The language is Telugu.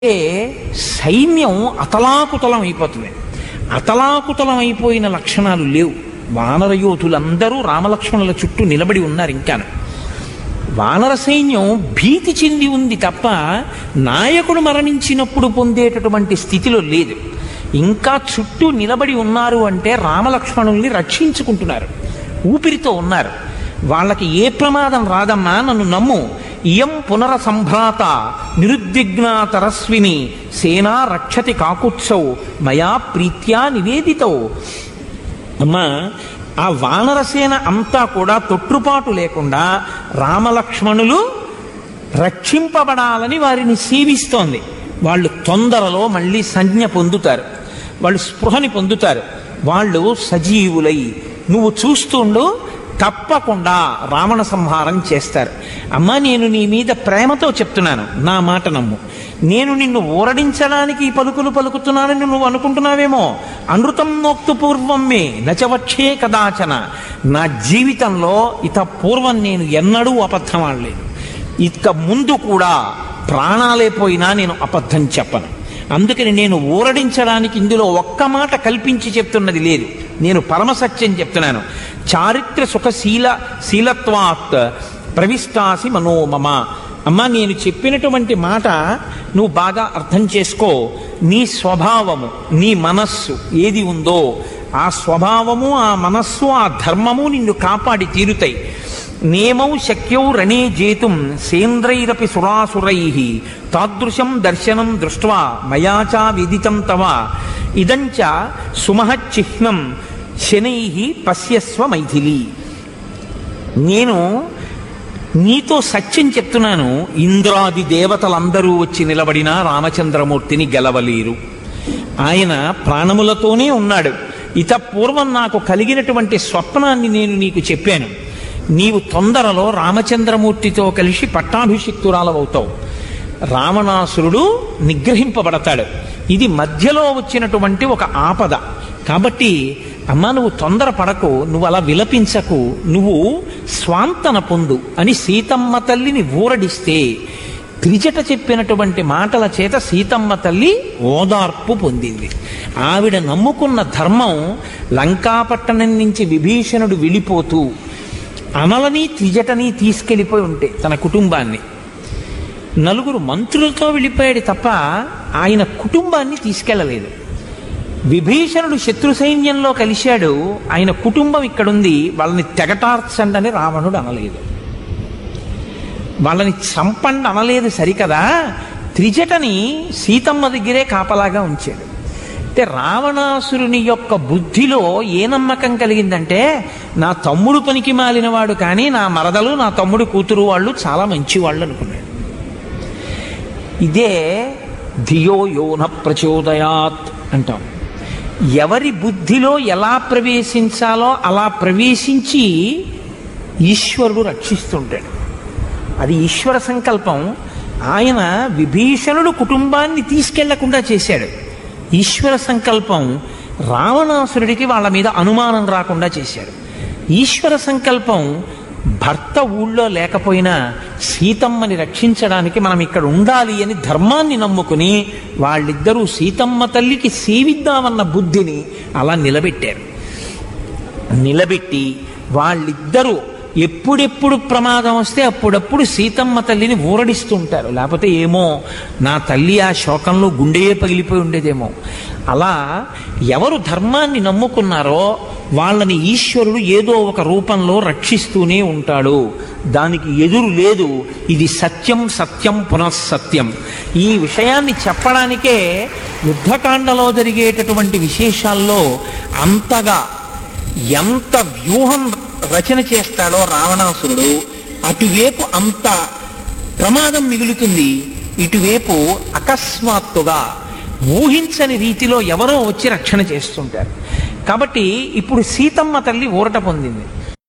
అంటే సైన్యం అతలాకుతలం అయిపోతుంది అతలాకుతలం అయిపోయిన లక్షణాలు లేవు వానర యోధులందరూ రామలక్ష్మణుల చుట్టూ నిలబడి ఉన్నారు ఇంకాను వానర సైన్యం భీతి చెంది ఉంది తప్ప నాయకుడు మరణించినప్పుడు పొందేటటువంటి స్థితిలో లేదు ఇంకా చుట్టూ నిలబడి ఉన్నారు అంటే రామలక్ష్మణుల్ని రక్షించుకుంటున్నారు ఊపిరితో ఉన్నారు వాళ్ళకి ఏ ప్రమాదం రాదమ్మా నన్ను నమ్ము ఇయం పునర సంభ్రాత నిరుద్విగ్నా తరస్విని సేనా రక్షతి కాకుత్సౌ మయా ప్రీత్యా నివేదితౌ అమ్మా ఆ వానరసేన అంతా కూడా తొట్టుపాటు లేకుండా రామలక్ష్మణులు రక్షింపబడాలని వారిని సేవిస్తోంది వాళ్ళు తొందరలో మళ్ళీ సంజ్ఞ పొందుతారు వాళ్ళు స్పృహని పొందుతారు వాళ్ళు సజీవులై నువ్వు చూస్తుండు తప్పకుండా రావణ సంహారం చేస్తారు అమ్మా నేను నీ మీద ప్రేమతో చెప్తున్నాను నా మాట నమ్ము నేను నిన్ను ఊరడించడానికి ఈ పలుకులు పలుకుతున్నానని నువ్వు అనుకుంటున్నావేమో అనృతం నోక్తు పూర్వం మే నచవక్షే కదాచన నా జీవితంలో ఇత పూర్వం నేను ఎన్నడూ అబద్ధం ఆడలేదు ఇక ముందు కూడా ప్రాణాలే పోయినా నేను అబద్ధం చెప్పను అందుకని నేను ఊరడించడానికి ఇందులో ఒక్క మాట కల్పించి చెప్తున్నది లేదు నేను పరమసత్యం చెప్తున్నాను చారిత్ర సుఖశీల శీలత్వాత్ ప్రవిష్టాసి మనోమమ అమ్మా నేను చెప్పినటువంటి మాట నువ్వు బాగా అర్థం చేసుకో నీ స్వభావము నీ మనస్సు ఏది ఉందో ఆ స్వభావము ఆ మనస్సు ఆ ధర్మము నిన్ను కాపాడి తీరుతాయి నేమౌ శక్యౌ రణే జేతుం సేంద్రైరపి సురాసురై తాదృశం దర్శనం దృష్ట్వా మయాచా విదితం తవ ఇదంచ సుమహచ్చిహ్నం శనై పశ్యస్వ మైథిలి నేను నీతో సత్యం చెప్తున్నాను ఇంద్రాది దేవతలందరూ వచ్చి నిలబడినా రామచంద్రమూర్తిని గెలవలేరు ఆయన ప్రాణములతోనే ఉన్నాడు ఇత పూర్వం నాకు కలిగినటువంటి స్వప్నాన్ని నేను నీకు చెప్పాను నీవు తొందరలో రామచంద్రమూర్తితో కలిసి పట్టాభిషిక్తురాలవుతావు రావణాసురుడు నిగ్రహింపబడతాడు ఇది మధ్యలో వచ్చినటువంటి ఒక ఆపద కాబట్టి అమ్మా నువ్వు తొందరపడకు నువ్వు అలా విలపించకు నువ్వు స్వాంతన పొందు అని సీతమ్మ తల్లిని ఊరడిస్తే త్రిజట చెప్పినటువంటి మాటల చేత సీతమ్మ తల్లి ఓదార్పు పొందింది ఆవిడ నమ్ముకున్న ధర్మం లంకాపట్టణం నుంచి విభీషణుడు వెళ్ళిపోతూ అమలని త్రిజటని తీసుకెళ్ళిపోయి ఉంటే తన కుటుంబాన్ని నలుగురు మంత్రులతో వెళ్ళిపోయాడు తప్ప ఆయన కుటుంబాన్ని తీసుకెళ్ళలేదు విభీషణుడు శత్రు సైన్యంలో కలిశాడు ఆయన కుటుంబం ఇక్కడుంది వాళ్ళని తెగటార్చండి అని రావణుడు అనలేదు వాళ్ళని చంపండి అనలేదు సరికదా త్రిజటని సీతమ్మ దగ్గరే కాపలాగా ఉంచాడు అంటే రావణాసురుని యొక్క బుద్ధిలో ఏ నమ్మకం కలిగిందంటే నా తమ్ముడు పనికి మాలినవాడు కానీ నా మరదలు నా తమ్ముడు కూతురు వాళ్ళు చాలా మంచివాళ్ళు అనుకున్నాడు ఇదే ధియో యోన ప్రచోదయాత్ అంటాం ఎవరి బుద్ధిలో ఎలా ప్రవేశించాలో అలా ప్రవేశించి ఈశ్వరుడు రక్షిస్తుంటాడు అది ఈశ్వర సంకల్పం ఆయన విభీషణుడు కుటుంబాన్ని తీసుకెళ్లకుండా చేశాడు ఈశ్వర సంకల్పం రావణాసురుడికి వాళ్ళ మీద అనుమానం రాకుండా చేశాడు ఈశ్వర సంకల్పం భర్త ఊళ్ళో లేకపోయినా సీతమ్మని రక్షించడానికి మనం ఇక్కడ ఉండాలి అని ధర్మాన్ని నమ్ముకుని వాళ్ళిద్దరూ సీతమ్మ తల్లికి సేవిద్దామన్న బుద్ధిని అలా నిలబెట్టారు నిలబెట్టి వాళ్ళిద్దరూ ఎప్పుడెప్పుడు ప్రమాదం వస్తే అప్పుడప్పుడు సీతమ్మ తల్లిని ఊరడిస్తుంటారు లేకపోతే ఏమో నా తల్లి ఆ శోకంలో గుండెయే పగిలిపోయి ఉండేదేమో అలా ఎవరు ధర్మాన్ని నమ్ముకున్నారో వాళ్ళని ఈశ్వరుడు ఏదో ఒక రూపంలో రక్షిస్తూనే ఉంటాడు దానికి ఎదురు లేదు ఇది సత్యం సత్యం పునఃసత్యం ఈ విషయాన్ని చెప్పడానికే యుద్ధకాండలో జరిగేటటువంటి విశేషాల్లో అంతగా ఎంత వ్యూహం రచన చేస్తాడో రావణాసురుడు అటువైపు అంత ప్రమాదం మిగులుతుంది ఇటువైపు అకస్మాత్తుగా ఊహించని రీతిలో ఎవరో వచ్చి రక్షణ చేస్తుంటారు కాబట్టి ఇప్పుడు సీతమ్మ తల్లి ఊరట పొందింది